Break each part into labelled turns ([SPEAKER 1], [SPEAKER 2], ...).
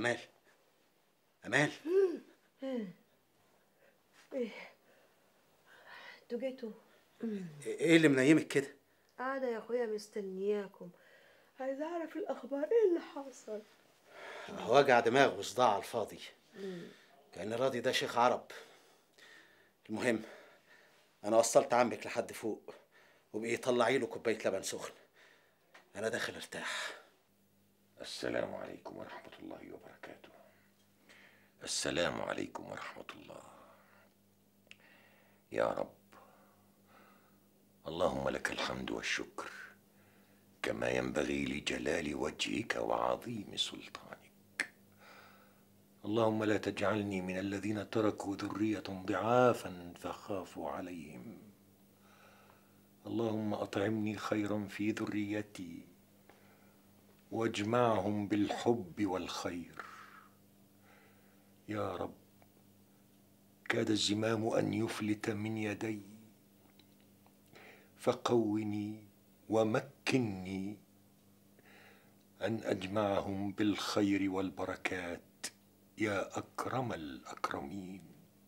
[SPEAKER 1] امال امال
[SPEAKER 2] ايه انتوا جيتوا
[SPEAKER 1] ايه اللي منيمك كده
[SPEAKER 2] قاعدة يا اخويا مستنياكم عايزة اعرف الاخبار ايه اللي حصل
[SPEAKER 1] وجع دماغ وصداع على الفاضي كان راضي ده شيخ عرب المهم انا وصلت عمك لحد فوق وبقي طلعي له كوبايه لبن سخن انا داخل ارتاح
[SPEAKER 3] السلام عليكم ورحمة الله وبركاته السلام عليكم ورحمة الله يا رب اللهم لك الحمد والشكر كما ينبغي لجلال وجهك وعظيم سلطانك اللهم لا تجعلني من الذين تركوا ذرية ضعافا فخافوا عليهم اللهم أطعمني خيرا في ذريتي واجمعهم بالحب والخير يا رب كاد الزمام ان يفلت من يدي فقوني ومكني ان اجمعهم بالخير والبركات يا اكرم الاكرمين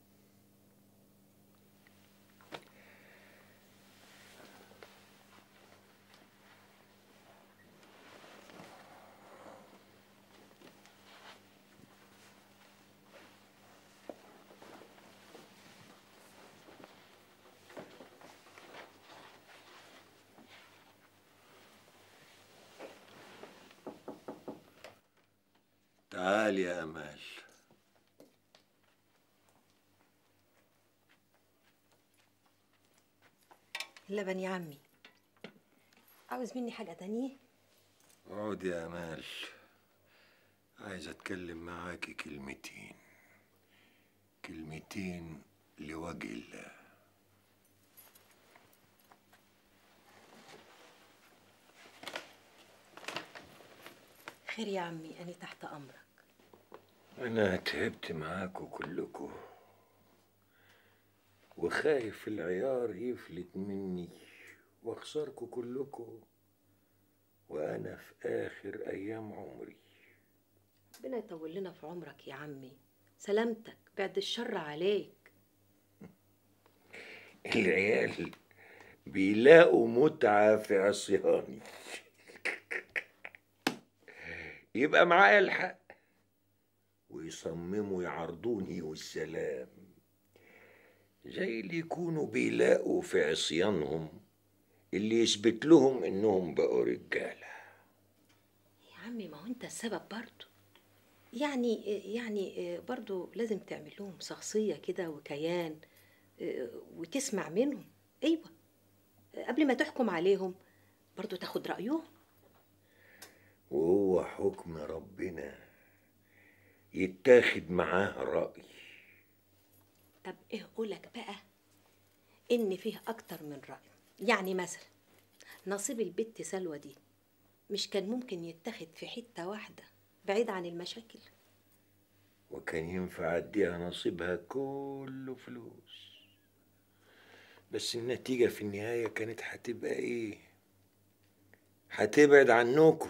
[SPEAKER 3] تعال يا امال
[SPEAKER 2] اللبن يا عمي عاوز مني حاجة تانية
[SPEAKER 3] اقعد يا امال عايز اتكلم معاكي كلمتين كلمتين لوجه الله
[SPEAKER 2] خير يا عمي أنا تحت أمرك
[SPEAKER 3] انا تعبت معاكوا كلكوا وخايف العيار يفلت مني واخسركوا كلكوا وانا في اخر ايام عمري
[SPEAKER 2] ربنا يطول لنا في عمرك يا عمي سلامتك بعد الشر عليك
[SPEAKER 3] العيال بيلاقوا متعة في عصياني يبقى معايا الحق ويصمموا يعرضوني والسلام زي اللي يكونوا بيلاقوا في عصيانهم اللي يثبت لهم انهم بقوا رجاله
[SPEAKER 2] يا عمي ما هو أنت السبب برضو يعني يعني برضو لازم تعمل لهم شخصية كده وكيان وتسمع منهم أيوة قبل ما تحكم عليهم برضو تاخد رأيهم
[SPEAKER 3] وهو حكم ربنا يتاخد معاه رأي
[SPEAKER 2] طب ايه قولك بقى ان فيه اكتر من رأي يعني مثلا نصيب البت سلوى دي مش كان ممكن يتاخد في حتة واحدة بعيد عن المشاكل
[SPEAKER 3] وكان ينفع اديها نصيبها كله فلوس بس النتيجة في النهاية كانت هتبقى ايه هتبعد عنكم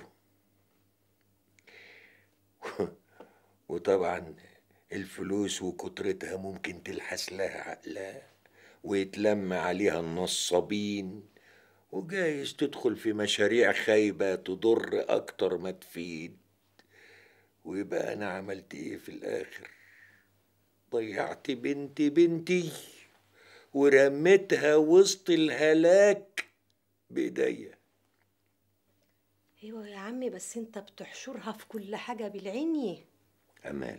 [SPEAKER 3] وطبعا الفلوس وكترتها ممكن تلحس لها عقلها ويتلم عليها النصابين وجايز تدخل في مشاريع خايبة تضر أكتر ما تفيد ويبقى أنا عملت إيه في الآخر ضيعت بنت بنتي ورميتها وسط الهلاك بإيديا
[SPEAKER 2] ايوه يا عمي بس انت بتحشرها في كل حاجة بالعيني
[SPEAKER 3] أمل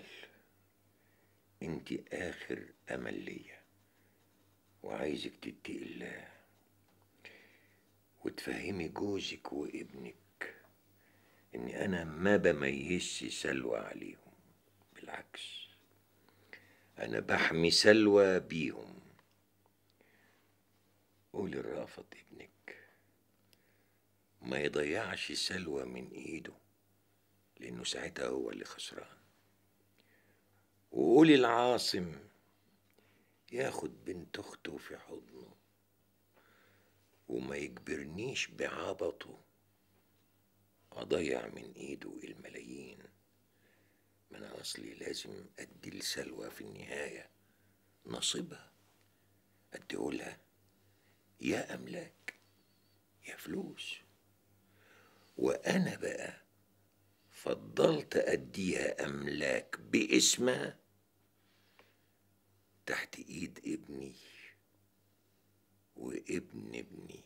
[SPEAKER 3] أنت آخر أمل ليا وعايزك تتقي الله وتفهمي جوزك وابنك إني أنا ما بميزش سلوى عليهم بالعكس أنا بحمي سلوى بيهم قولي لرافض ابنك ما يضيعش سلوى من إيده لأنه ساعتها هو اللي خسران وقولي العاصم ياخد بنت اخته في حضنه وما يجبرنيش بعبطه اضيع من ايده الملايين ما انا اصلي لازم ادي لسلوى في النهايه نصيبها اديهولها يا املاك يا فلوس وانا بقى فضلت اديها املاك باسمها تحت ايد ابني وابن ابني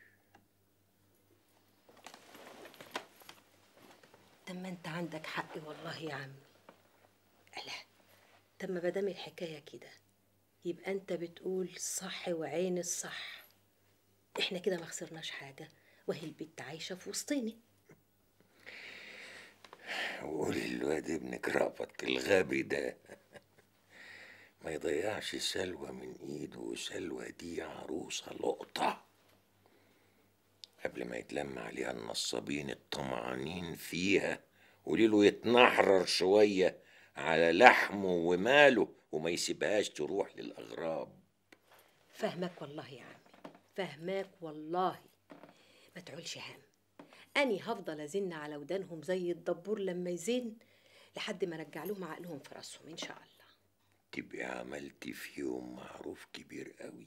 [SPEAKER 2] طب ما انت عندك حق والله يا عمي ألا طب ما مادام الحكايه كده يبقى انت بتقول صح وعين الصح احنا كده ما خسرناش حاجه وهي البت عايشه في وسطنا
[SPEAKER 3] وقولي الواد ابنك رأفت الغبي ده ما يضيعش سلوى من ايده وسلوى دي عروسة لقطة قبل ما يتلم عليها النصابين الطمعانين فيها قولي له يتنحرر شوية على لحمه وماله وما يسيبهاش تروح للأغراب
[SPEAKER 2] فاهمك والله يا عمي فاهماك والله ما تعولش هم اني هفضل ازن على ودانهم زي الدبور لما يزن لحد ما ارجع لهم عقلهم في راسهم ان شاء الله
[SPEAKER 3] تبقي عملتي فيهم معروف كبير قوي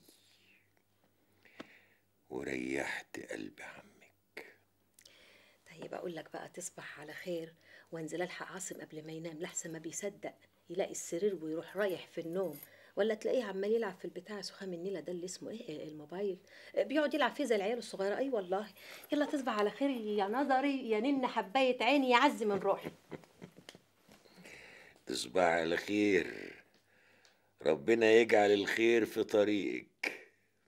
[SPEAKER 3] وريحت قلب عمك
[SPEAKER 2] طيب اقول لك بقى تصبح على خير وانزل الحق عاصم قبل ما ينام لحسن ما بيصدق يلاقي السرير ويروح رايح في النوم ولا تلاقيه عمال يلعب في البتاع سخام النيله ده اللي اسمه ايه الموبايل بيقعد يلعب فيه زي العيال الصغيره اي والله يلا تصبح على خير يا نظري يا نن حبايه عيني يا عز من روحي
[SPEAKER 3] تصبح على خير ربنا يجعل الخير في طريقك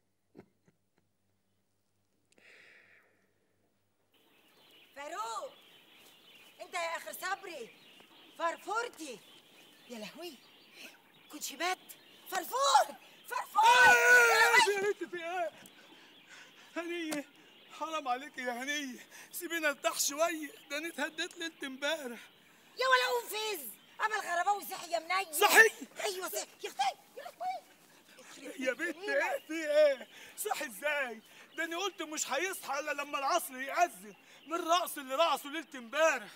[SPEAKER 4] فاروق انت يا اخر صبري فرفورتي يا لهوي كنت شبات فرفور فرفور
[SPEAKER 5] يا بنت في ايه؟ هنية حرام عليك يا هنية سيبينا نرتاح شوية ده انا اتهديت ليلة امبارح
[SPEAKER 4] يا ولا قوم فيز اما الغرباوي صحي يا منيل
[SPEAKER 5] صحي؟
[SPEAKER 4] ايوه صحي يا اختي يا لهوي
[SPEAKER 5] يا بنت ايه في ايه؟ صحي ازاي؟ ده انا قلت مش هيصحى الا لما العصر يأذن من الرقص اللي رقصه ليلة امبارح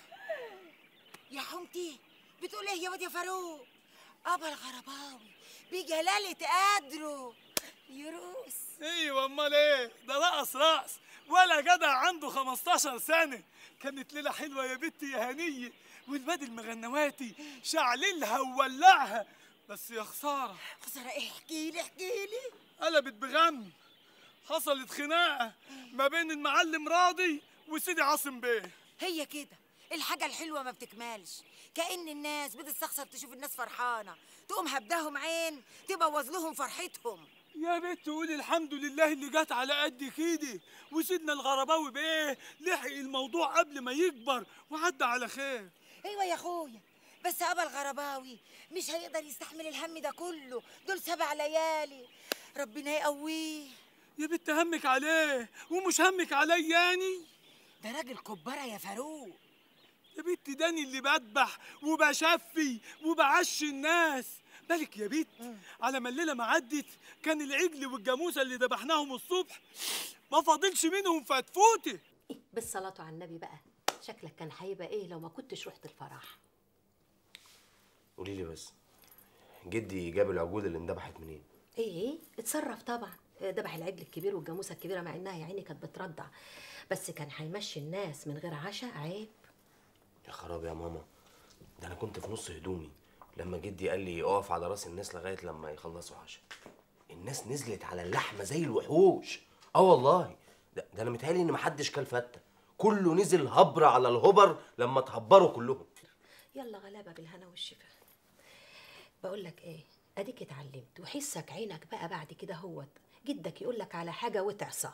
[SPEAKER 4] يا حمتي بتقول ايه يا واد يا فاروق ابا الغرباوي بجلالة قدره يروس
[SPEAKER 5] ايوه امال ايه؟ ده رقص رقص ولا جدع عنده 15 سنة كانت ليلة حلوة يا بنتي يا هنية والواد المغنواتي شعللها وولعها بس يا خسارة
[SPEAKER 4] خسارة ايه احكي لي احكي لي
[SPEAKER 5] قلبت بغم حصلت خناقة ما بين المعلم راضي وسيدي عاصم بيه
[SPEAKER 4] هي كده الحاجة الحلوة ما بتكملش كأن الناس بتستخسر تشوف الناس فرحانة تقوم هبداهم عين تبوظ لهم فرحتهم
[SPEAKER 5] يا بنت قولي الحمد لله اللي جت على قد كده وسيدنا الغرباوي بيه لحق الموضوع قبل ما يكبر وعدى على خير
[SPEAKER 4] ايوه يا اخويا بس ابا الغرباوي مش هيقدر يستحمل الهم ده كله دول سبع ليالي ربنا يقويه
[SPEAKER 5] يا بنت همك عليه ومش همك علي يعني
[SPEAKER 4] ده راجل كبارة يا فاروق
[SPEAKER 5] يا بنت داني اللي بذبح وبشفي وبعشي الناس بالك يا بنت على ما الليله ما عدت كان العجل والجاموسه اللي ذبحناهم الصبح ما فاضلش منهم فتفوته
[SPEAKER 2] بالصلاه على النبي بقى شكلك كان هيبقى ايه لو ما كنتش رحت الفرح
[SPEAKER 6] قولي لي بس جدي جاب العجول اللي اندبحت منين
[SPEAKER 2] ايه اتصرف طبعا ذبح العجل الكبير والجاموسه الكبيره مع انها يا عيني كانت بترضع بس كان هيمشي الناس من غير عشاء عيب
[SPEAKER 6] يا خراب يا ماما ده انا كنت في نص هدومي لما جدي قال لي اقف على راس الناس لغايه لما يخلصوا عشاء الناس نزلت على اللحمه زي الوحوش اه والله ده, ده انا متهيألي ان محدش كل فته كله نزل هبر على الهبر لما اتهبروا كلهم
[SPEAKER 2] يلا غلابه بالهنا والشفا بقول لك ايه اديك اتعلمت وحسك عينك بقى بعد كده هوت جدك يقول لك على حاجه وتعصى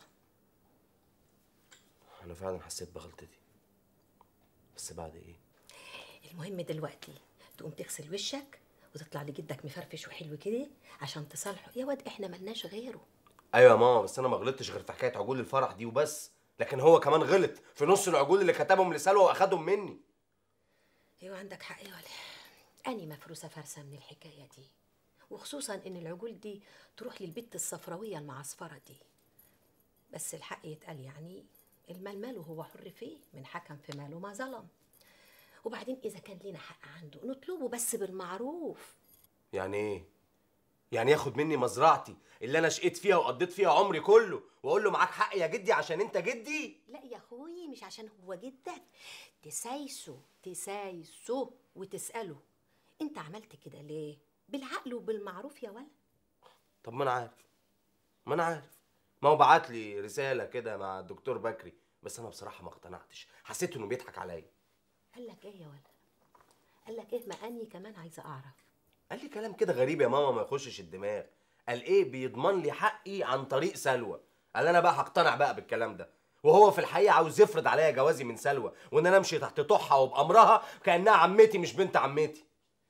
[SPEAKER 6] انا فعلا حسيت بغلطتي بس بعد ايه
[SPEAKER 2] المهم دلوقتي تقوم تغسل وشك وتطلع لجدك مفرفش وحلو كده عشان تصالحه يا واد احنا ملناش غيره
[SPEAKER 6] ايوه يا ماما بس انا ما غلطتش غير في حكايه عجول الفرح دي وبس لكن هو كمان غلط في نص العجول اللي كتبهم لسلوى واخدهم مني
[SPEAKER 2] ايوه عندك حق يا ولا اني مفروسه فرسه من الحكايه دي وخصوصا ان العجول دي تروح للبت الصفراويه المعصفره دي بس الحق يتقال يعني المال ماله هو حر فيه من حكم في ماله ما ظلم وبعدين اذا كان لينا حق عنده نطلبه بس بالمعروف
[SPEAKER 6] يعني ايه يعني ياخد مني مزرعتي اللي انا شقيت فيها وقضيت فيها عمري كله واقول له معاك حق يا جدي عشان انت جدي
[SPEAKER 2] لا يا اخوي مش عشان هو جدك تسايسه تسايسه وتساله انت عملت كده ليه بالعقل وبالمعروف يا ولد
[SPEAKER 6] طب ما انا عارف ما انا عارف ما هو بعت لي رساله كده مع الدكتور بكري بس انا بصراحه ما اقتنعتش حسيت انه بيضحك عليا
[SPEAKER 2] قال لك ايه يا ولد قال لك ايه ما اني كمان عايزه اعرف
[SPEAKER 6] قال لي كلام كده غريب يا ماما ما يخشش الدماغ قال ايه بيضمن لي حقي عن طريق سلوى قال انا بقى هقتنع بقى بالكلام ده وهو في الحقيقه عاوز يفرض عليا جوازي من سلوى وان انا امشي تحت طوعها وبامرها كانها عمتي مش بنت عمتي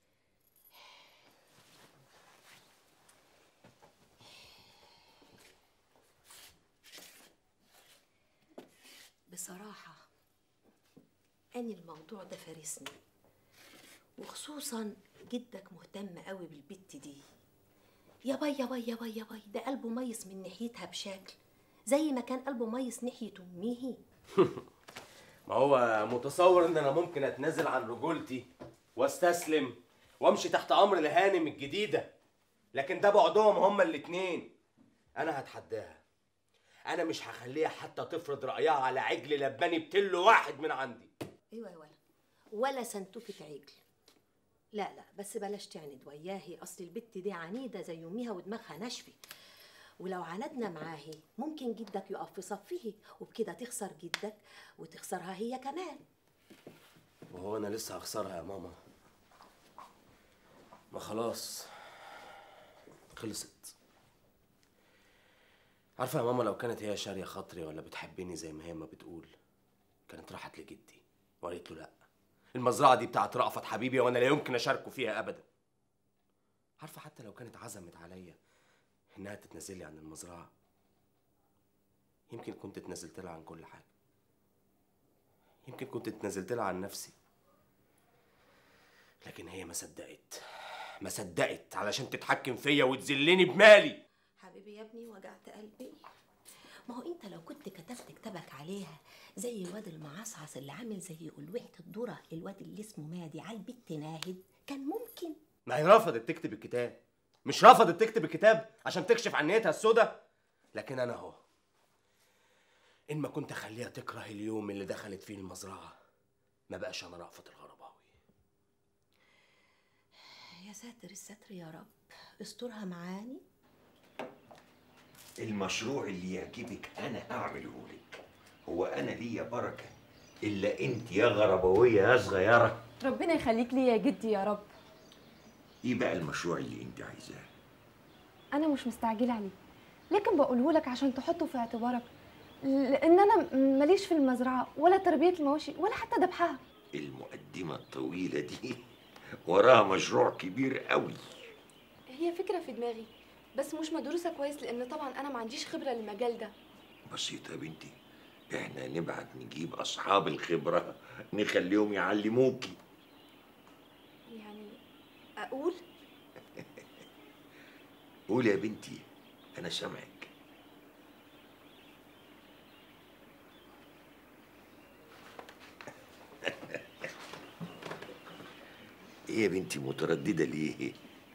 [SPEAKER 2] بصراحة أنا الموضوع ده فارسني وخصوصا جدك مهتم قوي بالبت دي يا باي يا باي يا باي يا باي ده قلبه ميس من ناحيتها بشكل زي ما كان قلبه ميس ناحية أمه
[SPEAKER 6] ما هو متصور ان انا ممكن اتنازل عن رجولتي واستسلم وامشي تحت امر الهانم الجديده لكن ده بعدهم هما الاتنين انا هتحداها انا مش هخليها حتى تفرض رايها على عجل لباني بتلو واحد من عندي
[SPEAKER 2] أيوة يا ولد ولا سنتوفة عجل لا لا بس بلاش تعند وياهي أصل البت دي عنيدة زي أمها ودماغها ناشفة ولو عاندنا معاهي ممكن جدك يقف في صفه وبكده تخسر جدك وتخسرها هي كمان
[SPEAKER 6] وهو انا لسه هخسرها يا ماما ما خلاص خلصت عارفه يا ماما لو كانت هي شاريه خاطري ولا بتحبني زي ما هي ما بتقول كانت راحت لجدي وقالت له لا المزرعه دي بتاعت رأفت حبيبي وانا لا يمكن اشاركه فيها ابدا عارفه حتى لو كانت عزمت عليا انها تتنازل لي عن المزرعه يمكن كنت اتنازلت لها عن كل حاجه يمكن كنت اتنازلت لها عن نفسي لكن هي ما صدقت ما صدقت علشان تتحكم فيا وتذلني بمالي
[SPEAKER 2] حبيبي يا ابني وجعت قلبي ما هو انت لو كنت كتبت كتابك عليها زي الواد المعصعص اللي عامل زي قلوحة الذرة الواد اللي اسمه مادي على البت ناهد كان ممكن
[SPEAKER 6] ما هي رفضت تكتب الكتاب مش رفضت تكتب الكتاب عشان تكشف عن نيتها السودة لكن انا اهو ان ما كنت اخليها تكره اليوم اللي دخلت فيه المزرعه ما بقاش انا رأفت الغرباوي
[SPEAKER 2] يا ساتر الستر يا رب استرها معاني
[SPEAKER 3] المشروع اللي يعجبك انا هعمله لك هو انا ليا بركه الا انت يا غربويه يا صغيره
[SPEAKER 7] ربنا يخليك لي يا جدي يا رب
[SPEAKER 3] ايه بقى المشروع اللي انت عايزاه
[SPEAKER 7] انا مش مستعجله عليه لكن بقوله لك عشان تحطه في اعتبارك لان انا ماليش في المزرعه ولا تربيه المواشي ولا حتى ذبحها
[SPEAKER 3] المقدمه الطويله دي وراها مشروع كبير قوي
[SPEAKER 7] هي فكره في دماغي بس مش مدروسه كويس لان طبعا انا ما عنديش خبره للمجال ده
[SPEAKER 3] بسيطه يا بنتي احنا نبعت نجيب اصحاب الخبره نخليهم يعلموكي
[SPEAKER 7] يعني اقول
[SPEAKER 3] قولي يا بنتي انا سامعك ايه يا بنتي متردده ليه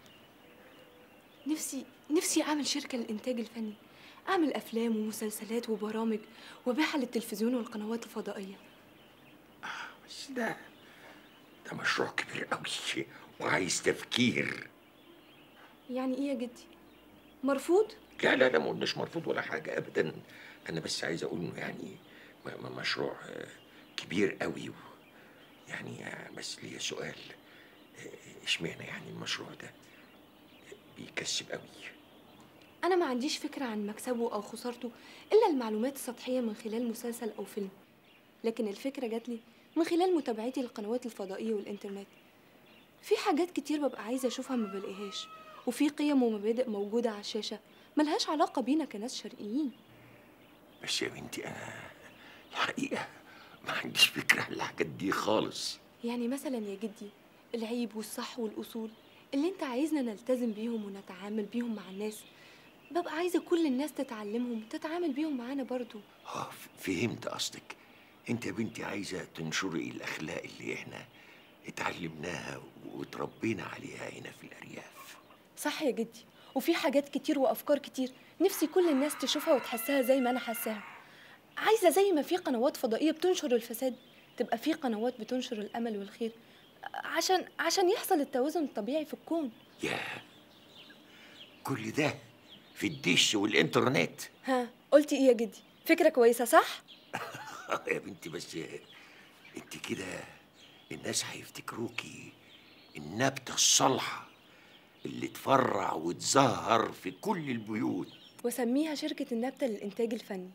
[SPEAKER 7] نفسي نفسي اعمل شركه للانتاج الفني اعمل افلام ومسلسلات وبرامج وابيعها للتلفزيون والقنوات الفضائيه
[SPEAKER 3] بس ده ده مشروع كبير قوي وعايز تفكير
[SPEAKER 7] يعني ايه يا جدي مرفوض
[SPEAKER 3] لا لا لا ما قلناش مرفوض ولا حاجه ابدا انا بس عايز اقول انه يعني م- م- مشروع آه، كبير قوي و- يعني آه، بس ليا سؤال آه، اشمعنى يعني المشروع ده بيكسب قوي
[SPEAKER 7] انا ما عنديش فكره عن مكسبه او خسارته الا المعلومات السطحيه من خلال مسلسل او فيلم لكن الفكره جات لي من خلال متابعتي للقنوات الفضائيه والانترنت في حاجات كتير ببقى عايزه اشوفها ما بلاقيهاش وفي قيم ومبادئ موجوده على الشاشه ملهاش علاقه بينا كناس شرقيين
[SPEAKER 3] بس يا بنتي انا الحقيقه ما عنديش فكره عن الحاجات دي خالص
[SPEAKER 7] يعني مثلا يا جدي العيب والصح والاصول اللي انت عايزنا نلتزم بيهم ونتعامل بيهم مع الناس ببقى عايزه كل الناس تتعلمهم تتعامل بيهم معانا برضو
[SPEAKER 3] اه ف- فهمت قصدك انت يا بنتي عايزه تنشري الاخلاق اللي احنا اتعلمناها وتربينا عليها هنا في الأرياف
[SPEAKER 7] صح يا جدي وفي حاجات كتير وافكار كتير نفسي كل الناس تشوفها وتحسها زي ما انا حاساها عايزه زي ما في قنوات فضائيه بتنشر الفساد تبقى في قنوات بتنشر الامل والخير عشان عشان يحصل التوازن الطبيعي في الكون
[SPEAKER 3] ياه كل ده في الدش والإنترنت
[SPEAKER 7] ها قلتي ايه يا جدي فكره كويسه صح
[SPEAKER 3] يا بنتي بس انت كده الناس هيفتكروكي النبتة الصالحة اللي تفرع وتزهر في كل البيوت
[SPEAKER 7] وسميها شركه النبته للانتاج الفني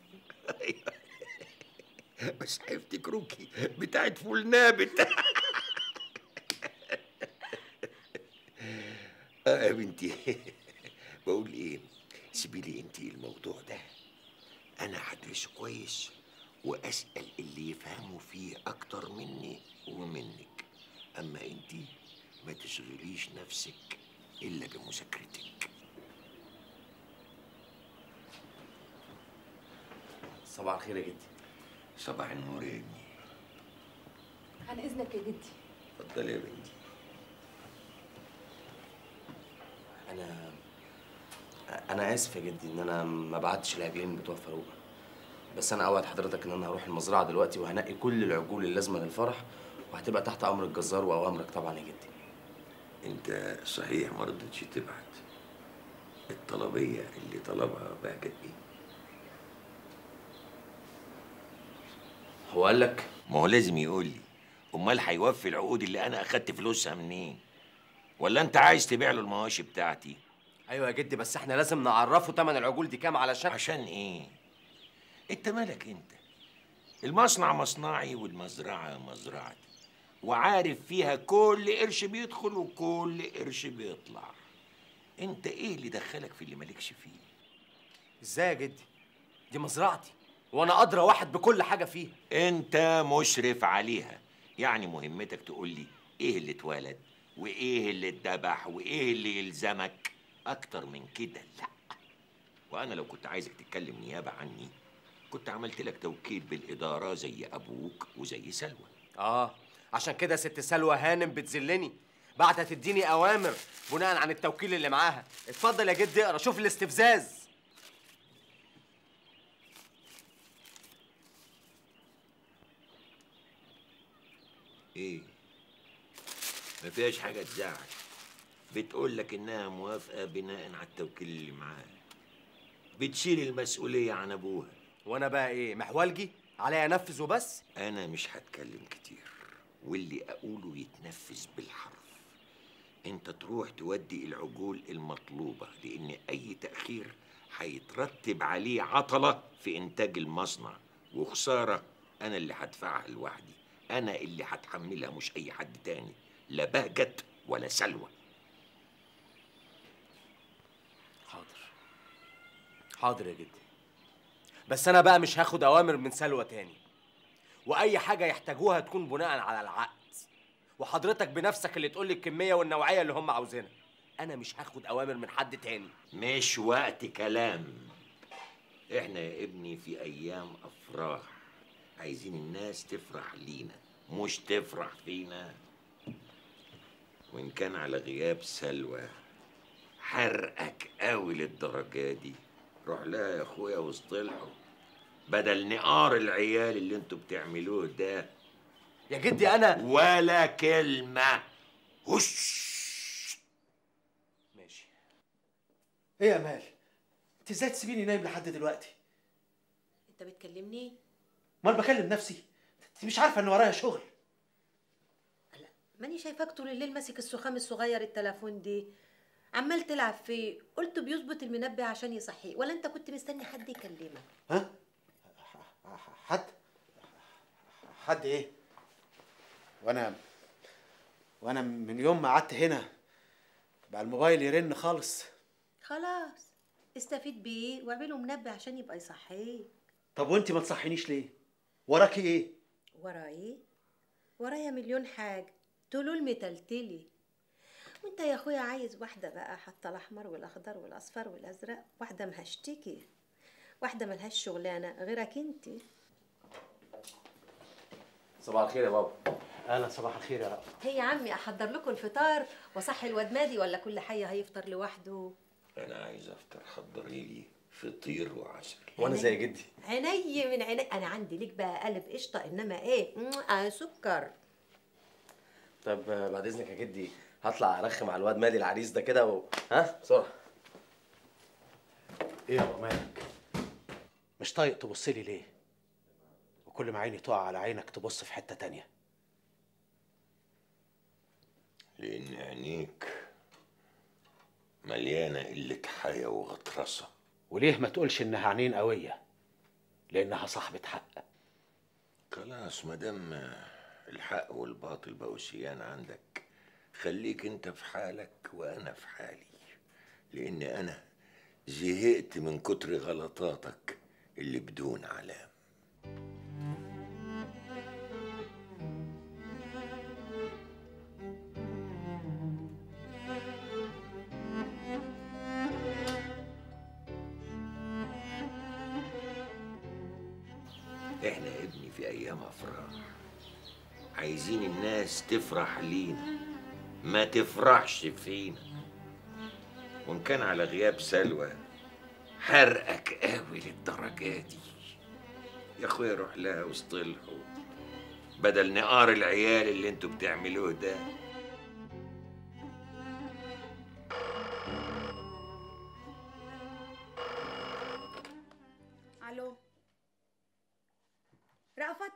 [SPEAKER 3] بس هيفتكروكي بتاعت فول نابت اه يا بنتي بقول ايه سيبي لي انت الموضوع ده انا هدرسه كويس واسال اللي يفهموا فيه اكتر مني ومنك اما انت ما تشغليش نفسك الا بمذاكرتك
[SPEAKER 6] صباح الخير يا جدي
[SPEAKER 3] صباح النور يا ابني
[SPEAKER 7] عن اذنك يا جدي
[SPEAKER 3] اتفضلي يا بنتي
[SPEAKER 6] انا انا اسف يا جدي ان انا ما بعتش العجلين بتوع فاروق بس انا اوعد حضرتك ان انا هروح المزرعه دلوقتي وهنقي كل العجول اللازمه للفرح وهتبقى تحت امر الجزار واوامرك طبعا يا جدي
[SPEAKER 3] انت صحيح ما رضيتش تبعت الطلبيه اللي طلبها بهجت بيه
[SPEAKER 6] هو قال لك
[SPEAKER 3] ما هو لازم يقول لي امال هيوفي العقود اللي انا اخدت فلوسها منين ولا انت عايز تبيع له المواشي بتاعتي
[SPEAKER 6] ايوه يا جدي بس احنا لازم نعرفه تمن العجول دي كام علشان
[SPEAKER 3] عشان ايه انت مالك انت المصنع مصنعي والمزرعه مزرعتي وعارف فيها كل قرش بيدخل وكل قرش بيطلع انت ايه اللي دخلك في اللي مالكش فيه
[SPEAKER 6] ازاي يا جدي دي مزرعتي وانا ادرى واحد بكل حاجه فيها
[SPEAKER 3] انت مشرف عليها يعني مهمتك تقول لي ايه اللي اتولد وايه اللي اتذبح وايه اللي يلزمك اكتر من كده لا وانا لو كنت عايزك تتكلم نيابه عني كنت عملت لك توكيل بالاداره زي ابوك وزي سلوى
[SPEAKER 6] اه عشان كده ست سلوى هانم بتذلني بعد تديني اوامر بناء عن التوكيل اللي معاها اتفضل يا جدي اقرا شوف الاستفزاز
[SPEAKER 3] ايه ما فيهاش حاجه تزعل بتقول لك انها موافقه بناء على التوكيل اللي معاها بتشيل المسؤوليه عن ابوها
[SPEAKER 6] وانا بقى ايه محولجي عليا انفذ وبس
[SPEAKER 3] انا مش هتكلم كتير واللي اقوله يتنفذ بالحرف انت تروح تودي العجول المطلوبه لان اي تاخير هيترتب عليه عطله في انتاج المصنع وخساره انا اللي هدفعها لوحدي انا اللي هتحملها مش اي حد تاني لا بهجت ولا سلوى
[SPEAKER 6] حاضر حاضر يا جدي بس انا بقى مش هاخد اوامر من سلوى تاني واي حاجه يحتاجوها تكون بناء على العقد وحضرتك بنفسك اللي تقول لي الكميه والنوعيه اللي هم عاوزينها انا مش هاخد اوامر من حد تاني
[SPEAKER 3] مش وقت كلام احنا يا ابني في ايام افراح عايزين الناس تفرح لينا مش تفرح فينا وان كان على غياب سلوى حرقك قوي للدرجه دي روح لها يا اخويا واصطلحوا بدل نقار العيال اللي انتوا بتعملوه ده
[SPEAKER 6] يا جدي انا
[SPEAKER 3] ولا كلمه هش
[SPEAKER 6] ماشي
[SPEAKER 1] ايه يا مال انت ازاي تسيبيني نايم لحد دلوقتي
[SPEAKER 2] انت بتكلمني
[SPEAKER 1] امال بكلم نفسي انت مش عارفه ان ورايا شغل
[SPEAKER 2] لا ماني شايفاك طول الليل ماسك السخام الصغير التليفون دي عمال تلعب فيه قلت بيظبط المنبه عشان يصحيه ولا انت كنت مستني حد يكلمك
[SPEAKER 1] ها حد حد ايه وانا وانا من يوم ما قعدت هنا بقى الموبايل يرن خالص
[SPEAKER 2] خلاص استفيد بيه واعمله منبه عشان يبقى يصحيك
[SPEAKER 1] طب وانت ما تصحينيش ليه وراكي ايه
[SPEAKER 2] وراي ورايا مليون حاجة طول متلتلي وانت يا اخويا عايز واحدة بقى حتى الاحمر والاخضر والاصفر والازرق واحدة مهشتكي واحدة ملهاش شغلانة غيرك انت
[SPEAKER 6] صباح الخير يا بابا
[SPEAKER 1] اهلا صباح الخير يا رأفت
[SPEAKER 2] هي يا عمي احضر لكم الفطار واصحي الواد مادي ولا كل حي هيفطر لوحده
[SPEAKER 3] انا عايز افطر حضري لي فطير وعسل
[SPEAKER 6] وانا زي جدي
[SPEAKER 2] عيني من عيني انا عندي ليك بقى قلب قشطه انما ايه مم، آه سكر
[SPEAKER 6] طب آه، بعد اذنك يا جدي هطلع ارخم على الواد مالي العريس ده كده و... ها بسرعه
[SPEAKER 1] ايه يا مالك مش طايق تبص لي ليه وكل ما عيني تقع على عينك تبص في حته تانية
[SPEAKER 3] لان عينيك مليانه قله حياه وغطرسه
[SPEAKER 1] وليه ما تقولش انها عينين قويه لانها صاحبه حق
[SPEAKER 3] خلاص مادام الحق والباطل بقوا سيان عندك خليك انت في حالك وانا في حالي لان انا زهقت من كتر غلطاتك اللي بدون علام احنا يا ابني في ايام افراح عايزين الناس تفرح لينا ما تفرحش فينا وان كان على غياب سلوى حرقك قوي للدرجه دي يا اخويا روح لها واصطلحوا بدل نقار العيال اللي انتوا بتعملوه ده
[SPEAKER 8] الو رأفت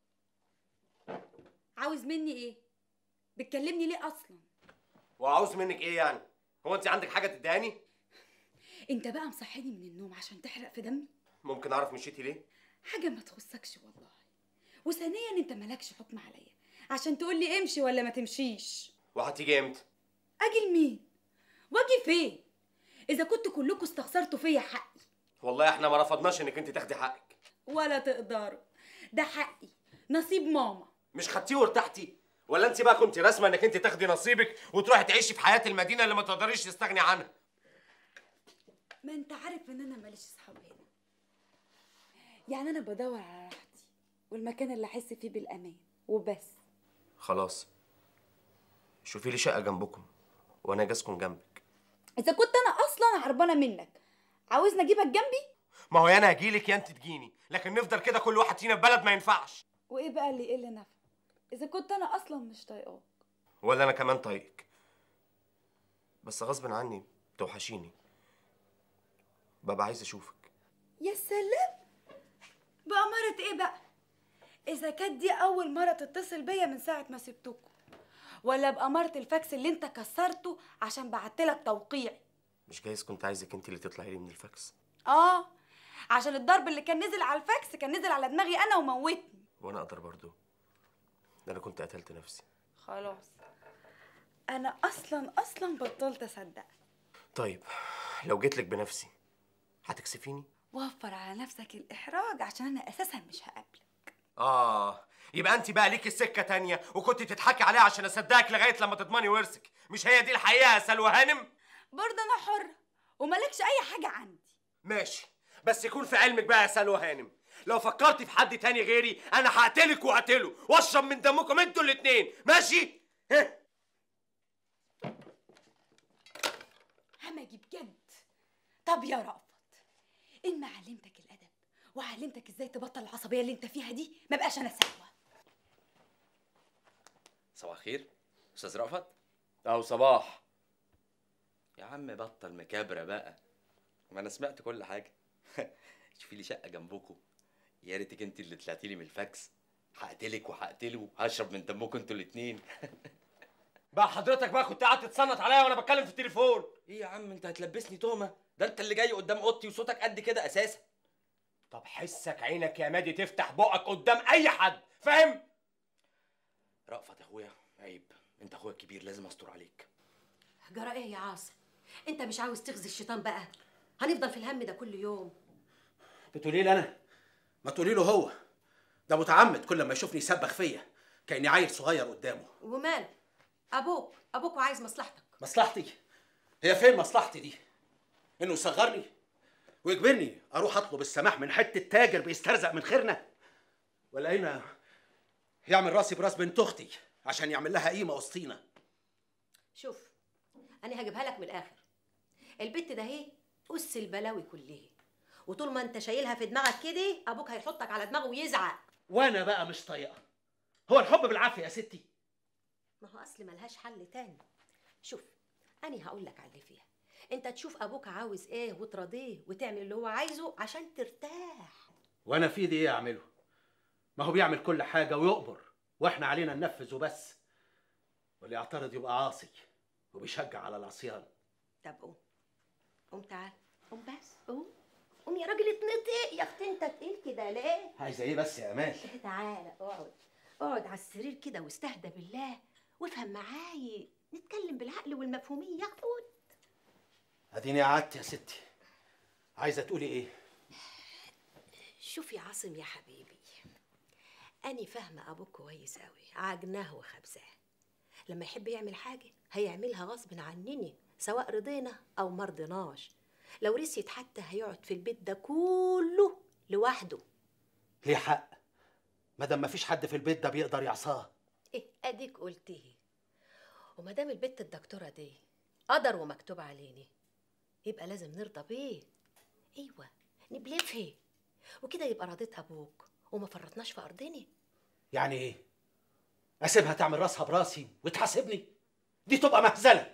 [SPEAKER 8] عاوز مني ايه بتكلمني ليه اصلا
[SPEAKER 6] وعاوز منك ايه يعني هو انت عندك حاجه تداني
[SPEAKER 8] انت بقى مصحيني من النوم عشان تحرق في دمي
[SPEAKER 6] ممكن اعرف مشيتي ليه
[SPEAKER 8] حاجه ما تخصكش والله وثانيا انت مالكش حكم عليا عشان تقول لي امشي ولا ما تمشيش
[SPEAKER 6] وهتيجي امتى
[SPEAKER 8] اجي لمين واجي فين اذا كنتوا كلكم استخسرتوا فيا حقي
[SPEAKER 6] والله احنا ما رفضناش انك انت تاخدي حقك
[SPEAKER 8] ولا تقدروا ده حقي نصيب ماما
[SPEAKER 6] مش خدتيه وارتحتي ولا انت بقى كنت راسمه انك انت تاخدي نصيبك وتروحي تعيشي في حياه المدينه اللي ما تقدريش تستغني عنها
[SPEAKER 8] ما انت عارف ان انا ماليش اصحاب هنا يعني انا بدور على راحتي والمكان اللي احس فيه بالامان وبس
[SPEAKER 6] خلاص شوفي لي شقه جنبكم وانا اجي اسكن جنبك
[SPEAKER 8] اذا كنت انا اصلا هربانه منك عاوزني اجيبك جنبي
[SPEAKER 6] ما هو يا انا هجيلك يا انت تجيني لكن نفضل كده كل واحد فينا في بلد ما ينفعش
[SPEAKER 8] وايه بقى اللي يقل نفع اذا كنت انا اصلا مش طايقاك
[SPEAKER 6] ولا انا كمان طايقك بس غصب عني توحشيني ببقى عايز اشوفك
[SPEAKER 8] يا سلام بأمارة ايه بقى اذا كانت دي اول مره تتصل بيا من ساعه ما سبتكم ولا بأمارة الفاكس اللي انت كسرته عشان بعتلك توقيعي
[SPEAKER 6] مش جايز كنت عايزك انت اللي تطلعي لي من الفاكس
[SPEAKER 8] اه عشان الضرب اللي كان نزل على الفاكس كان نزل على دماغي انا وموتني
[SPEAKER 6] وانا اقدر برضو ده انا كنت قتلت نفسي
[SPEAKER 8] خلاص انا اصلا اصلا بطلت اصدق
[SPEAKER 6] طيب لو جيت لك بنفسي هتكسفيني
[SPEAKER 8] وفر على نفسك الاحراج عشان انا اساسا مش هقابلك
[SPEAKER 6] اه يبقى انت بقى ليكي السكه تانية وكنت تضحكي عليها عشان اصدقك لغايه لما تضمني ورثك مش هي دي الحقيقه يا سلوى هانم
[SPEAKER 8] برضه انا حره وملكش اي حاجه عندي
[SPEAKER 6] ماشي بس يكون في علمك بقى يا سلوى هانم لو فكرتي في حد تاني غيري انا هقتلك وهقتله واشرب من دمكم انتوا الاتنين ماشي ها
[SPEAKER 8] همجي بجد طب يا رأفت ان ما علمتك الادب وعلمتك ازاي تبطل العصبيه اللي انت فيها دي ما بقاش انا سلوى
[SPEAKER 9] صباح الخير استاذ رأفت
[SPEAKER 6] او صباح
[SPEAKER 9] يا عم بطل مكابرة بقى ما انا سمعت كل حاجة شوفي لي شقة جنبكم يا ريتك انت اللي طلعتي لي من الفاكس هقتلك وهقتله هشرب من دمكم انتوا الاتنين
[SPEAKER 6] بقى حضرتك بقى كنت قاعد تتصنت عليا وانا بتكلم في التليفون
[SPEAKER 9] ايه يا عم انت هتلبسني تهمة ده انت اللي جاي قدام اوضتي وصوتك قد كده اساسا
[SPEAKER 6] طب حسك عينك يا مادي تفتح بقك قدام اي حد فاهم
[SPEAKER 9] رأفت يا اخويا عيب انت اخويا الكبير لازم استر عليك
[SPEAKER 2] جرى ايه يا عاصم انت مش عاوز تغزي الشيطان بقى هنفضل في الهم ده كل يوم
[SPEAKER 1] بتقولي لي انا ما تقولي له هو ده متعمد كل ما يشوفني يسبخ فيا كاني عيل صغير قدامه
[SPEAKER 2] ومال ابوك ابوك عايز مصلحتك
[SPEAKER 1] مصلحتي هي فين مصلحتي دي انه يصغرني ويجبرني اروح اطلب السماح من حته تاجر بيسترزق من خيرنا ولا هنا يعمل راسي براس بنت اختي عشان يعمل لها قيمه وسطينا
[SPEAKER 2] شوف انا هجيبها لك من الاخر البت ده اهي اس البلاوي كلها وطول ما انت شايلها في دماغك كده ابوك هيحطك على دماغه ويزعق
[SPEAKER 1] وانا بقى مش طايقها هو الحب بالعافيه يا ستي
[SPEAKER 2] ما هو اصل ملهاش حل تاني شوف انا هقول لك على اللي فيها انت تشوف ابوك عاوز ايه وتراضيه وتعمل اللي هو عايزه عشان ترتاح
[SPEAKER 1] وانا في ايدي ايه اعمله ما هو بيعمل كل حاجه ويقبر واحنا علينا ننفذ وبس واللي يعترض يبقى عاصي وبيشجع على العصيان
[SPEAKER 2] طب قوم قوم تعال قوم بس قوم قوم يا راجل اتنطق يا اختي انت تقيل كده ليه
[SPEAKER 1] عايزه ايه بس يا امال
[SPEAKER 2] تعالى اقعد اقعد على السرير كده واستهدى بالله وافهم معايا نتكلم بالعقل والمفهوميه اقعد
[SPEAKER 1] اديني قعدت يا ستي عايزه تقولي ايه
[SPEAKER 2] شوف يا عاصم يا حبيبي أنا فاهمة أبوك كويس أوي عجناه وخبزاه لما يحب يعمل حاجة هيعملها غصب عنني سواء رضينا أو مرضناش لو رسيت حتى هيقعد في البيت ده كله لوحده
[SPEAKER 1] ليه حق مادام مفيش حد في البيت ده بيقدر يعصاه
[SPEAKER 2] إيه أديك قلتيه وما دام البت الدكتورة دي قدر ومكتوب عليني يبقى لازم نرضى بيه أيوة نبلفه وكده يبقى رضيت أبوك وما فرطناش في أرضنا
[SPEAKER 1] يعني ايه اسيبها تعمل راسها براسي وتحاسبني دي تبقى مهزله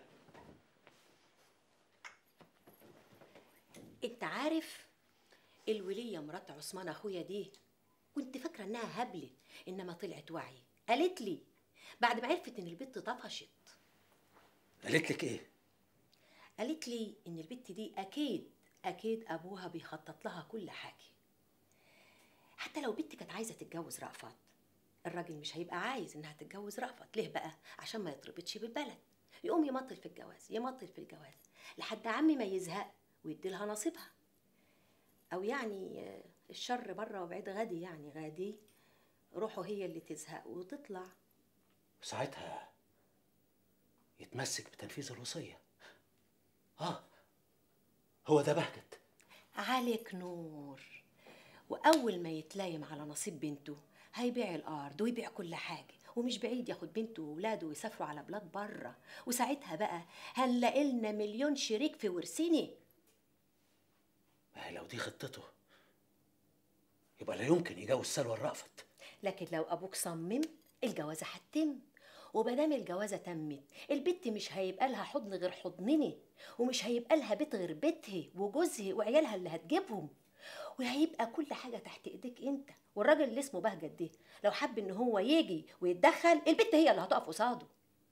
[SPEAKER 2] انت عارف الولية مرات عثمان اخويا دي كنت فاكرة انها هبلة انما طلعت وعي قالت لي بعد ما عرفت ان البت طفشت
[SPEAKER 1] قالت لك ايه
[SPEAKER 2] قالت لي ان البت دي اكيد اكيد ابوها بيخطط لها كل حاجة حتى لو بنت كانت عايزة تتجوز رأفت الراجل مش هيبقى عايز انها تتجوز رأفت ليه بقى عشان ما يتربطش بالبلد يقوم يمطل في الجواز يمطل في الجواز لحد عمي ما يزهق ويدي لها نصيبها او يعني آه، الشر بره وبعيد غادي يعني غادي روحه هي اللي تزهق وتطلع
[SPEAKER 1] ساعتها يتمسك بتنفيذ الوصيه اه هو ده بهجت
[SPEAKER 2] عليك نور واول ما يتلايم على نصيب بنته هيبيع الارض ويبيع كل حاجه ومش بعيد ياخد بنته وولاده ويسافروا على بلاد بره وساعتها بقى هنلاقي لنا مليون شريك في ورثني
[SPEAKER 1] ما هي لو دي خطته يبقى لا يمكن يجوز سلوى الرأفت
[SPEAKER 2] لكن لو ابوك صمم الجوازه هتتم ومادام الجوازه تمت البت مش هيبقى لها حضن غير حضنني ومش هيبقى لها بيت غير بيتها وجوزها وعيالها اللي هتجيبهم وهيبقى كل حاجه تحت ايديك انت والراجل اللي اسمه بهجت ده لو حب ان هو يجي ويتدخل البت هي اللي هتقف قصاده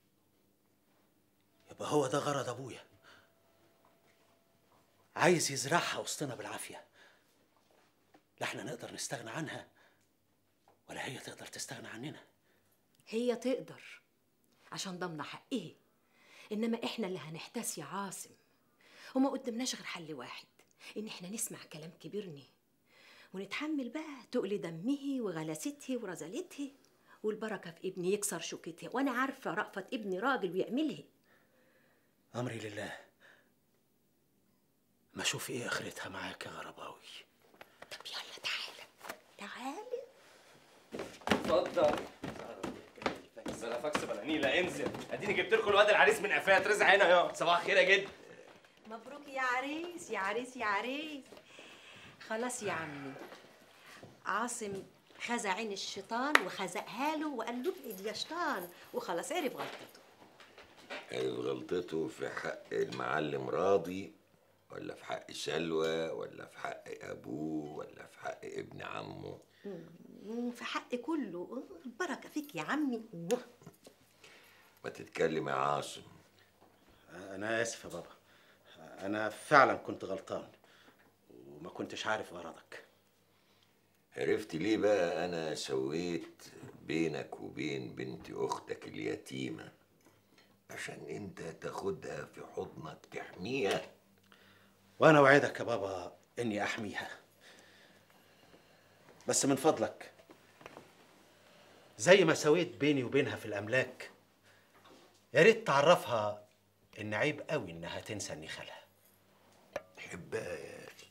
[SPEAKER 1] يبقى هو ده غرض ابويا عايز يزرعها وسطنا بالعافيه لا احنا نقدر نستغنى عنها ولا هي تقدر تستغنى عننا
[SPEAKER 2] هي تقدر عشان ضمن حقها انما احنا اللي هنحتاس يا عاصم وما قدمناش غير حل واحد ان احنا نسمع كلام كبيرنا ونتحمل بقى تقل دمه وغلاسته ورزالته والبركه في ابني يكسر شوكتها وانا عارفه رأفت ابني راجل ويعملها
[SPEAKER 1] امري لله ما اشوف ايه اخرتها معاك يا غرباوي
[SPEAKER 2] طب يلا تعالى تعالى
[SPEAKER 6] اتفضل بلا فاكس بلا نيله انزل اديني جبت لكم الواد العريس من قفاه ترزع هنا يا صباح الخير يا جد
[SPEAKER 2] مبروك يا عريس يا عريس يا عريس خلاص يا عمي عاصم خزع عين الشيطان وخزقها له وقال له ابعد يا شيطان وخلاص عرف غلطته
[SPEAKER 3] عرف غلطته في حق المعلم راضي ولا في حق سلوى ولا في حق ابوه ولا في حق ابن عمه
[SPEAKER 2] مم، في حق كله البركه فيك يا عمي
[SPEAKER 3] ما تتكلم يا عاصم
[SPEAKER 1] انا اسف يا بابا انا فعلا كنت غلطان وما كنتش عارف غرضك
[SPEAKER 3] عرفت ليه بقى انا سويت بينك وبين بنت اختك اليتيمه عشان انت تاخدها في حضنك تحميها
[SPEAKER 1] وانا اوعدك يا بابا اني احميها بس من فضلك زي ما سويت بيني وبينها في الاملاك يا ريت تعرفها ان عيب قوي انها تنسى اني خالها
[SPEAKER 3] حبها يا اخي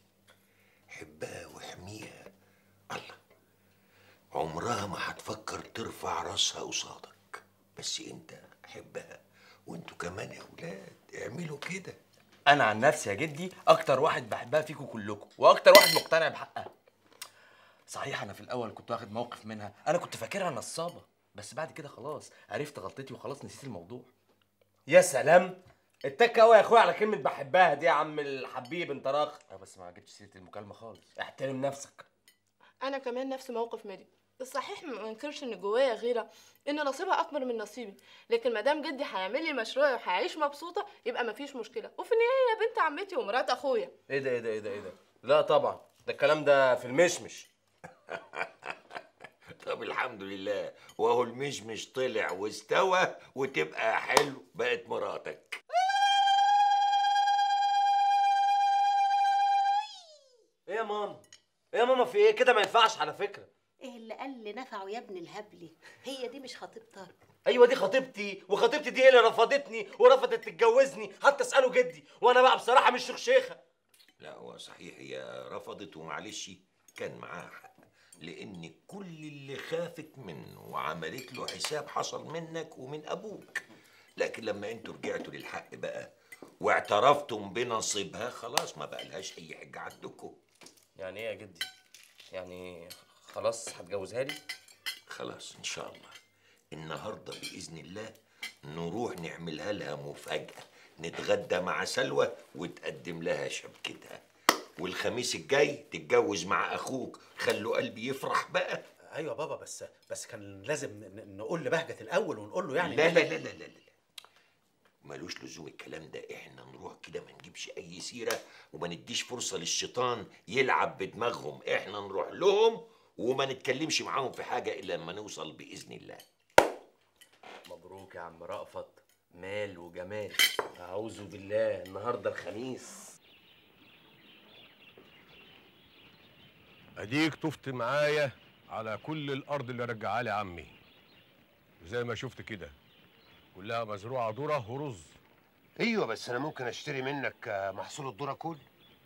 [SPEAKER 3] حبها واحميها الله عمرها ما هتفكر ترفع راسها قصادك بس انت حبها وانتوا كمان يا ولاد اعملوا كده
[SPEAKER 9] انا عن نفسي يا جدي اكتر واحد بحبها فيكم كلكم واكتر واحد مقتنع بحقها صحيح انا في الاول كنت واخد موقف منها انا كنت فاكرها نصابه بس بعد كده خلاص عرفت غلطتي وخلاص نسيت الموضوع
[SPEAKER 6] يا سلام اتك قوي يا اخويا على كلمه بحبها دي يا عم الحبيب انت راخ
[SPEAKER 9] اه بس ما جبتش سيره المكالمه خالص
[SPEAKER 6] احترم نفسك
[SPEAKER 10] انا كمان نفس موقف ميري الصحيح ما انكرش ان جوايا غيره ان نصيبها اكبر من نصيبي لكن ما دام جدي هيعمل لي مشروع وهعيش مبسوطه يبقى مفيش مشكله وفي النهايه هي بنت عمتي ومرات اخويا
[SPEAKER 6] ايه ده ايه ده ايه ده ايه ده لا طبعا ده الكلام ده في المشمش
[SPEAKER 3] طب الحمد لله وهو المشمش طلع واستوى وتبقى حلو بقت مراتك
[SPEAKER 6] ايه يا ماما ايه يا ماما في ايه كده ما ينفعش على فكره
[SPEAKER 2] ايه اللي قال لي نفعه يا ابن الهبلي هي دي مش خطيبتك
[SPEAKER 6] ايوه دي خطيبتي وخطيبتي دي هي اللي رفضتني ورفضت تتجوزني حتى اساله جدي وانا بقى بصراحه مش شيخه
[SPEAKER 3] لا هو صحيح هي رفضت ومعلش كان معاها حق لان كل اللي خافت منه وعملت له حساب حصل منك ومن ابوك لكن لما انتوا رجعتوا للحق بقى واعترفتم بنصيبها خلاص ما بقى لهاش اي حاجه عندكم
[SPEAKER 6] يعني ايه يا جدي يعني خلاص هتجوزها لي
[SPEAKER 3] خلاص ان شاء الله النهارده باذن الله نروح نعملها لها مفاجاه نتغدى مع سلوى وتقدم لها شبكتها والخميس الجاي تتجوز مع اخوك خلوا قلبي يفرح بقى
[SPEAKER 1] ايوه بابا بس بس كان لازم ن- نقول لبهجت الاول ونقول له يعني
[SPEAKER 3] لا
[SPEAKER 1] إن
[SPEAKER 3] لا
[SPEAKER 1] إحنا-
[SPEAKER 3] لا لا لا لا ملوش لزوم الكلام ده احنا نروح كده ما نجيبش اي سيره وما نديش فرصه للشيطان يلعب بدماغهم احنا نروح لهم وما نتكلمش معاهم في حاجه الا لما نوصل باذن الله
[SPEAKER 6] مبروك يا عم رأفت مال وجمال اعوذ بالله النهارده الخميس
[SPEAKER 11] اديك طفت معايا على كل الارض اللي رجعها لي عمي زي ما شفت كده كلها مزروعه ذره ورز
[SPEAKER 12] ايوه بس انا ممكن اشتري منك آه، محصول الذره كله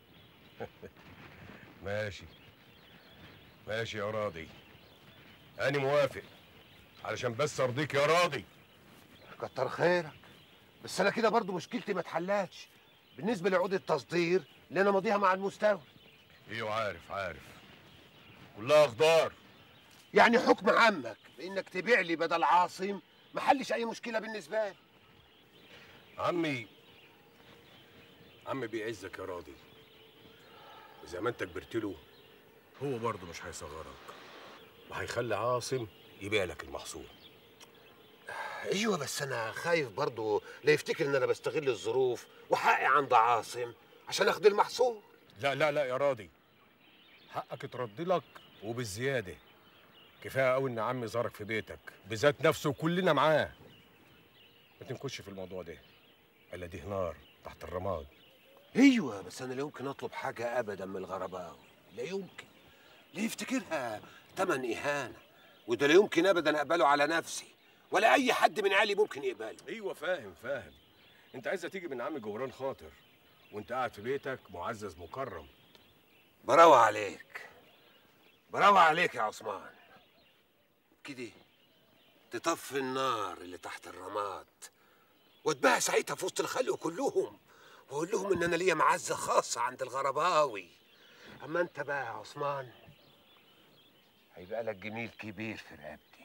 [SPEAKER 11] ماشي ماشي يا راضي انا موافق علشان بس ارضيك يا راضي
[SPEAKER 12] كتر خيرك بس انا كده برضو مشكلتي ما اتحلتش بالنسبه لعقود التصدير اللي انا ماضيها مع المستورد
[SPEAKER 11] ايوه عارف عارف كلها خضار
[SPEAKER 12] يعني حكم عمك بانك تبيع لي بدل عاصم ما حلش اي مشكله بالنسبه لي
[SPEAKER 11] عمي عمي بيعزك يا راضي اذا ما انت كبرت له هو برضه مش هيصغرك وهيخلي عاصم يبيع لك المحصول
[SPEAKER 12] ايوه بس انا خايف برضو لا يفتكر ان انا بستغل الظروف وحقي عند عاصم عشان اخد المحصول
[SPEAKER 11] لا لا لا يا راضي حقك اترد لك وبالزياده كفايه قوي ان عمي زارك في بيتك بذات نفسه وكلنا معاه ما تنكش في الموضوع ده الا دي نار تحت الرماد
[SPEAKER 12] ايوه بس انا لا يمكن اطلب حاجه ابدا من الغرباوي لا يمكن لا يفتكرها تمن اهانه وده لا يمكن ابدا اقبله على نفسي ولا اي حد من عيالي ممكن يقبله
[SPEAKER 11] ايوه فاهم فاهم انت عايزه تيجي من عم جبران خاطر وانت قاعد في بيتك معزز مكرم
[SPEAKER 12] براوة عليك براوة عليك يا عثمان كده تطفي النار اللي تحت الرماد واتباع ساعتها في وسط الخلق كلهم واقول لهم ان انا ليا معزه خاصه عند الغرباوي اما انت بقى يا عثمان هيبقى لك جميل كبير في رقبتي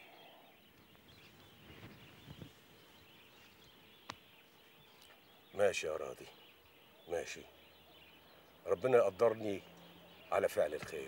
[SPEAKER 11] ماشي يا راضي ماشي ربنا يقدرني على فعل الخير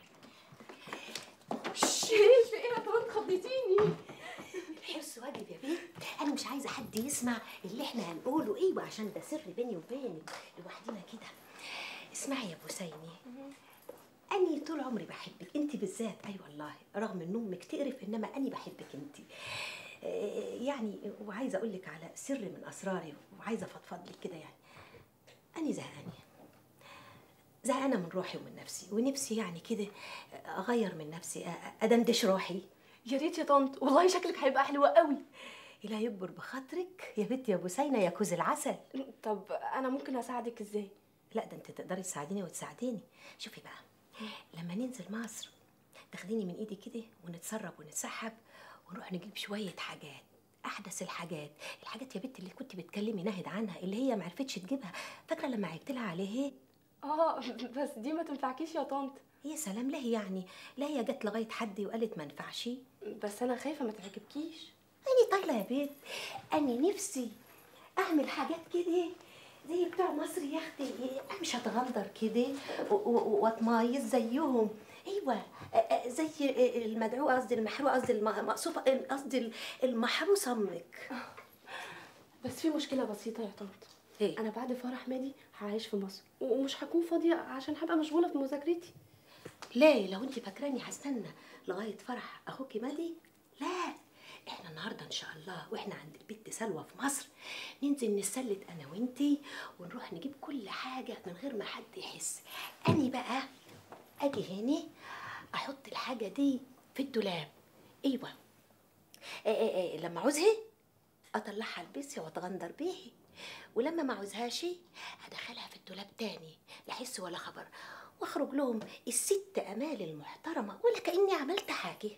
[SPEAKER 7] شريف ايه يا طنط خضتيني
[SPEAKER 2] حس واجب يا بنت انا مش عايزه حد يسمع اللي احنا هنقوله ايوه عشان ده سر بيني وبينك لوحدنا كده اسمعي يا بوسيني اني طول عمري بحبك انت بالذات اي أيوة والله رغم ان امك تقرف انما اني بحبك انت آه، يعني وعايزه اقول لك على سر من اسراري وعايزه افضفض لك كده يعني اني زهقانه زهقانه من روحي ومن نفسي ونفسي يعني كده اغير من نفسي أ- ادندش روحي
[SPEAKER 7] يا ريت يا طنط والله شكلك هيبقى حلو قوي
[SPEAKER 2] لا يكبر بخاطرك يا بنتي يا بوسينه يا كوز العسل
[SPEAKER 7] طب انا ممكن اساعدك ازاي
[SPEAKER 2] لا ده انت تقدري تساعديني وتساعديني شوفي بقى لما ننزل مصر تاخديني من ايدي كده ونتسرب ونتسحب ونروح نجيب شويه حاجات احدث الحاجات الحاجات يا بنت اللي كنت بتكلمي ناهد عنها اللي هي معرفتش تجيبها فاكره لما عيبت لها عليه
[SPEAKER 7] اه بس دي ما تنفعكيش يا طنط
[SPEAKER 2] يا سلام ليه يعني لا هي جت لغايه حد وقالت ما ينفعش
[SPEAKER 7] بس انا خايفه ما تعجبكيش
[SPEAKER 2] اني طايله يا بنت اني نفسي اعمل حاجات كده زي بتوع مصر يا اختي مش هتغندر كده و- و- واتميز زيهم ايوه أ- أ- زي المدعو قصدي المحروق قصدي المقصوفه قصدي المحروس امك
[SPEAKER 7] بس في مشكله بسيطه يا طنط
[SPEAKER 2] ايه
[SPEAKER 7] انا بعد فرح مادي هعيش في مصر ومش هكون فاضيه عشان هبقى مشغوله في مذاكرتي
[SPEAKER 2] ليه لو انت فاكراني هستنى لغايه فرح اخوكي مادي لا احنا النهارده ان شاء الله واحنا عند البت سلوى في مصر ننزل نسلت انا وانتي ونروح نجيب كل حاجه من غير ما حد يحس اني بقى اجي هنا احط الحاجه دي في الدولاب ايوه إيه إيه إيه لما عاوزها اطلعها البسها واتغندر بيها ولما ما عاوزهاش ادخلها في الدولاب تاني لا حس ولا خبر واخرج لهم الست امال المحترمه ولا كاني عملت حاجه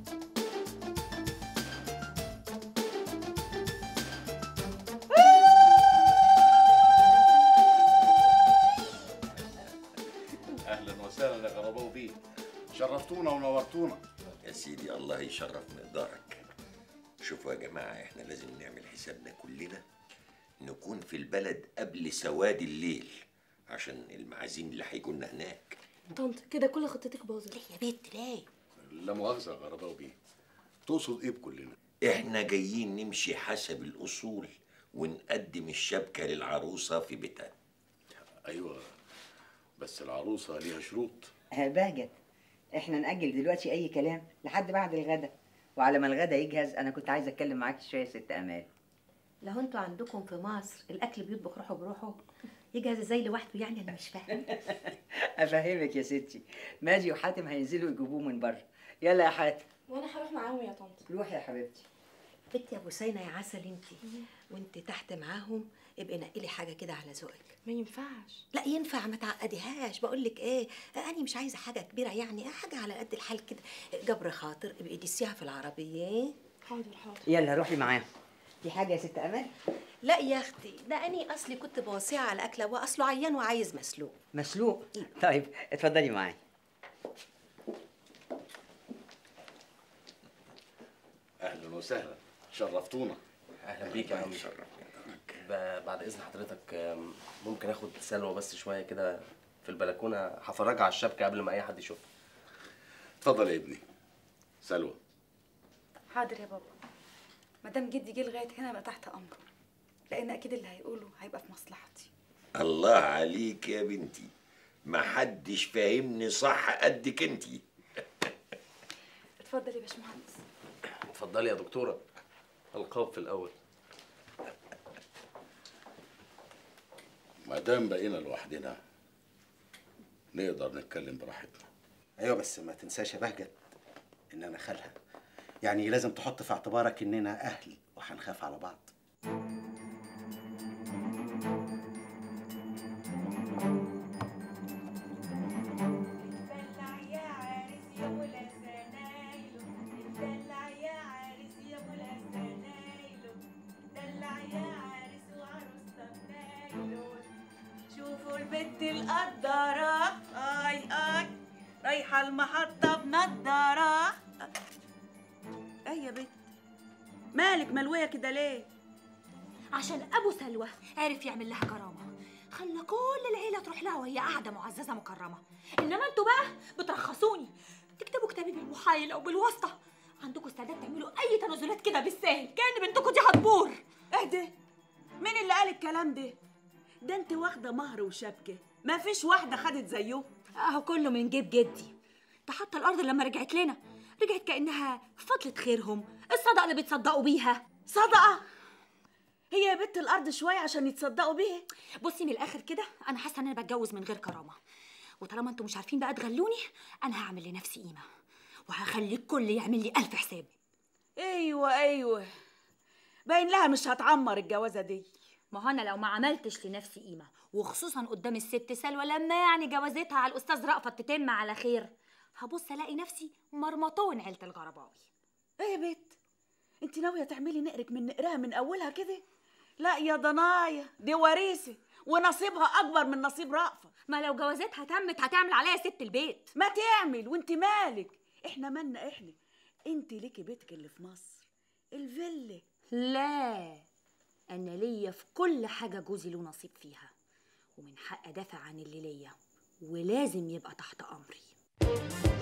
[SPEAKER 1] اهلا وسهلا يا غرباوي بيه شرفتونا ونورتونا
[SPEAKER 3] يا سيدي الله يشرف مقدارك شوفوا يا جماعة احنا لازم نعمل حسابنا كلنا نكون في البلد قبل سواد الليل عشان المعازيم اللي هيجولنا هناك
[SPEAKER 7] طنط كده كل خطتك باظت
[SPEAKER 2] ليه يا بنت ليه
[SPEAKER 1] لا مؤاخذه يا غرباوي بيه تقصد ايه بكلنا
[SPEAKER 3] احنا جايين نمشي حسب الأصول ونقدم الشبكة للعروسة في بيتها
[SPEAKER 1] ايوه بس العروسه ليها شروط
[SPEAKER 13] آه، بهجت احنا نأجل دلوقتي أي كلام لحد بعد الغدا وعلى ما الغدا يجهز أنا كنت عايزة أتكلم معاك شوية يا ست أمال
[SPEAKER 2] لو انتوا عندكم في مصر الاكل بيطبخ روحه بروحه يجهز ازاي لوحده يعني انا مش فاهم
[SPEAKER 13] أفهمك يا ستي ماجي وحاتم هينزلوا يجيبوه من بره يلا يا حاتم
[SPEAKER 7] وانا هروح معاهم يا طنط
[SPEAKER 13] روحي يا حبيبتي
[SPEAKER 2] بنتي يا بوسينه يا عسل انتي وانت تحت معاهم ابقي نقلي حاجه كده على ذوقك
[SPEAKER 7] ما ينفعش
[SPEAKER 2] لا ينفع ما تعقديهاش بقول لك ايه انا مش عايزه حاجه كبيره يعني حاجه على قد الحال كده جبر خاطر ابقي دسيها في العربيه
[SPEAKER 7] حاضر حاضر
[SPEAKER 13] يلا روحي معاهم في حاجة يا ست أمال
[SPEAKER 2] لا يا اختي ده اني اصلي كنت بوصيها على اكله واصله عيان وعايز مسلوق
[SPEAKER 13] مسلوق طيب اتفضلي معايا
[SPEAKER 1] اهلا وسهلا شرفتونا
[SPEAKER 6] اهلا بيك يا عم ب- بعد اذن حضرتك آم، ممكن اخد سلوى بس شويه كده في البلكونه هفرجها على الشبكه قبل ما اي حد يشوفها
[SPEAKER 1] اتفضل يا ابني سلوى
[SPEAKER 8] حاضر يا بابا مادام جدي جه لغايه هنا بقى تحت امره لان اكيد اللي هيقوله هيبقى في مصلحتي
[SPEAKER 3] الله عليك يا بنتي محدش فاهمني صح قدك انتي
[SPEAKER 8] اتفضل يا باشمهندس
[SPEAKER 6] اتفضلي يا دكتوره القاب في الاول
[SPEAKER 1] ما دام بقينا لوحدنا نقدر نتكلم براحتنا
[SPEAKER 14] ايوه بس ما تنساش يا بهجت ان انا خالها يعني لازم تحط في اعتبارك اننا اهل وهنخاف على بعض
[SPEAKER 4] شوفوا البت القدارة اي اي رايحة المحطة بنضارة ايه يا بت مالك ملوية كده ليه؟
[SPEAKER 15] عشان ابو سلوى عرف يعمل لها كرامه خلى كل العيله تروح لها وهي قاعده معززه مكرمه انما انتوا بقى بترخصوني تكتبوا كتابي بالمحايل او بالواسطه عندكم استعداد تعملوا اي تنازلات كده بالساهل كان بنتكم دي هتبور
[SPEAKER 4] اهدى مين اللي قال الكلام ده؟ ده انت واخدة مهر وشبكة ما فيش واحدة خدت زيه
[SPEAKER 15] اهو كله من جيب جدي ده حتى الارض لما رجعت لنا رجعت كانها فضلة خيرهم الصدقه اللي بيتصدقوا بيها
[SPEAKER 4] صدقة هي يا بت الارض شوية عشان يتصدقوا بيها
[SPEAKER 15] بصي من الاخر كده انا حاسه ان انا بتجوز من غير كرامه وطالما انتوا مش عارفين بقى تغلوني انا هعمل لنفسي قيمه وهخلي الكل يعمل لي الف حساب
[SPEAKER 4] ايوه ايوه باين لها مش هتعمر الجوازة دي
[SPEAKER 15] ما هو انا لو ما عملتش لنفسي قيمه وخصوصا قدام الست سلوى لما يعني جوازتها على الاستاذ رأفت تتم على خير هبص الاقي نفسي مرمطون عيله الغرباوي
[SPEAKER 4] ايه يا بت
[SPEAKER 8] انت ناويه تعملي نقرك من نقرها من اولها كده لا يا ضنايا دي وريثه ونصيبها اكبر من نصيب رأفت
[SPEAKER 15] ما لو جوازتها تمت هتعمل عليها ست البيت
[SPEAKER 8] ما تعمل وانت مالك احنا مالنا احنا انت ليكي بيتك اللي في مصر الفيلا
[SPEAKER 15] لا انا ليا في كل حاجه جوزي له نصيب فيها ومن حق ادافع عن اللي ليا ولازم يبقى تحت امري